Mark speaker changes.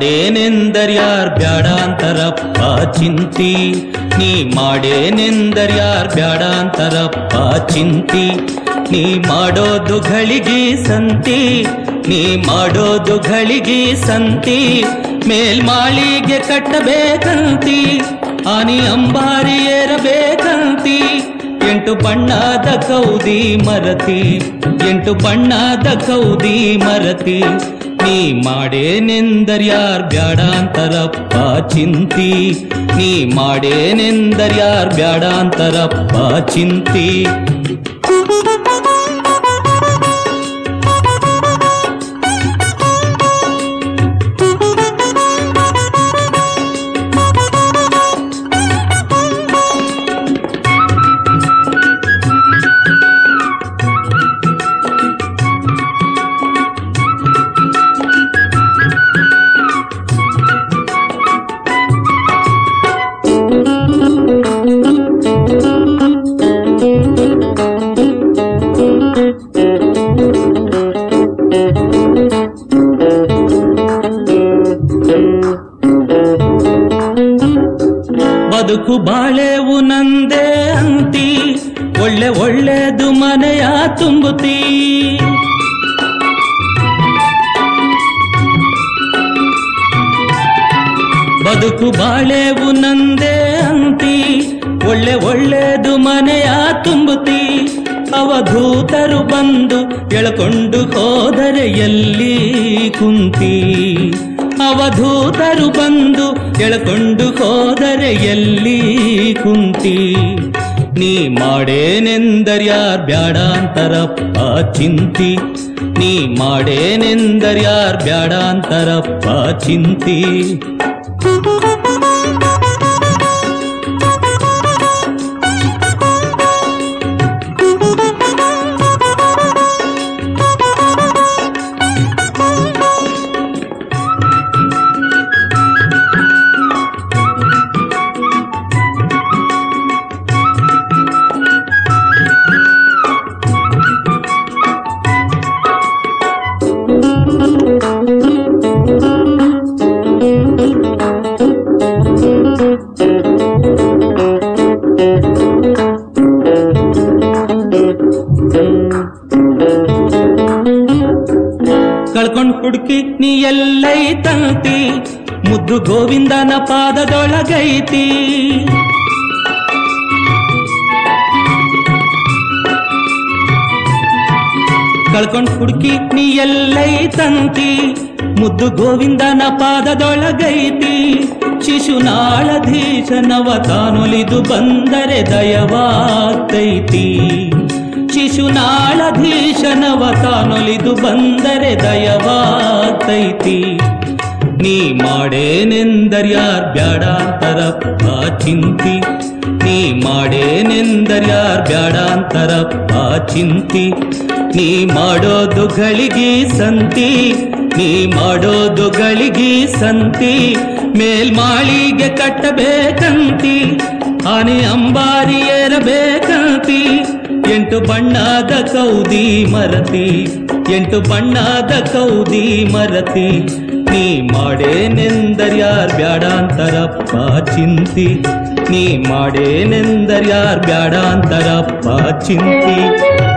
Speaker 1: ಮಾಡೇನೆಂದರ್ಯಾರ್ ಬ್ಯಾಡ ಅಂತಾರಪ್ಪ ಚಿಂತಿ ನೀ ಮಾಡೇನೆಂದರ್ಯಾರ್ ಬ್ಯಾಡ ಅಂತಾರಪ್ಪ ಚಿಂತಿ ನೀ ಮಾಡೋದು ಘಳಿಗಿ ಸಂತಿ ನೀ ಮಾಡೋದು ಘಳಿಗಿ ಸಂತಿ ಮೇಲ್ಮಾಳಿಗೆ ಕಟ್ಟಬೇಕಂತಿ ಆನಿ ಅಂಬಾರಿ ಏರಬೇಕಂತಿ ಎಂಟು ಬಣ್ಣದ ಕೌದಿ ಮರತಿ ಎಂಟು ಬಣ್ಣದ ಕೌದಿ ಮರತಿ ನೀ ಮಾಡೇನೆಂದರ್ಯಾರ್ ಬ್ಯಾಡ ಅಂತಾರಪ್ಪ ಚಿಂತಿ ನೀ ಮಾಡೇನೆಂದರ್ಯಾರ್ ಬ್ಯಾಡ ಅಂತಾರಪ್ಪ ಚಿಂತಿ ಬದುಕು ಬಾಳೆವು ನಂದೇ ಅಂತಿ ಒಳ್ಳೆ ಒಳ್ಳೆದು ಮನೆಯ ತುಂಬುತ್ತೀ ಬದುಕು ಬಾಳೆವು ನಂದೇ ಅಂತಿ ಒಳ್ಳೆ ಒಳ್ಳೆದು ಮನೆಯ ತುಂಬುತ್ತಿ ಅವಧೂತರು ಬಂದು ಎಳಕೊಂಡು ಹೋದರೆ ಎಲ್ಲಿ ಕುಂತಿ ಅವಧೂತರು ಬಂದು ಎಳಕೊಂಡು ಹೋದರೆ ಎಲ್ಲಿ ಕುಂತಿ ನೀ ಮಾಡೇನೆಂದರ್ಯಾರ್ ಬ್ಯಾಡ ಅಂತಾರಪ್ಪ ಚಿಂತಿ ನೀ ಮಾಡೇನೆಂದರ್ಯಾರ್ ಬ್ಯಾಡ ಅಂತಾರಪ್ಪ ಚಿಂತಿ ಕಳ್ಕೊಂಡ್ ಹುಡುಕಿ ನೀ ಎಲ್ಲೈತಂತಿ ಮುದ್ದು ಗೋವಿಂದನ ಪಾದದೊಳಗೈತಿ ಕಳ್ಕೊಂಡ್ ಹುಡುಕಿ ನೀ ಎಲ್ಲೈತಂತಿ ಮುದ್ದು ಗೋವಿಂದನ ಪಾದದೊಳಗೈತಿ ಶಿಶುನಾಳಧೀಶನವ ತಾನೊಲಿದು ಬಂದರೆ ದಯವಾಗ್ತೈತಿ ಶಿಶುನಾಳಧೀಶನವ ತಾನೊಲಿದು ಬಂದರೆ ದಯವಾಗ್ತೈತಿ ನೀ ಮಾಡೇನೆಂದರ್ಯಾರ್ ಬ್ಯಾಡ ಅಂತಾರಪ್ಪ ಚಿಂತಿ ನೀ ಮಾಡೇನೆಂದರ್ಯಾರ್ ಬ್ಯಾಡ ಅಂತಾರಪ್ಪ ಚಿಂತಿ ನೀ ಮಾಡೋದು ಗಳಿಗಿ ಸಂತಿ ನೀ ಮಾಡೋದು ಗಳಿಗಿ ಸಂತಿ ಮೇಲ್ಮಾಳಿಗೆ ಕಟ್ಟಬೇಕಂತಿ ಆನೆ ಅಂಬಾರಿ ಏರಬೇಕಂತಿ ಎಂಟು ಬಣ್ಣದ ಕೌದಿ ಮರತಿ ಎಂಟು ಬಣ್ಣದ ಕೌದಿ ಮರತಿ ನೀ ಮಾಡೇನೆಂದರ್ಯಾರ್ ಬ್ಯಾಡ ಅಂತಾರಪ್ಪ ಚಿಂತಿ ನೀ ಮಾಡೇನೆಂದರ್ಯಾರ್ ಬ್ಯಾಡ ಅಂತಾರಪ್ಪ ಚಿಂತಿ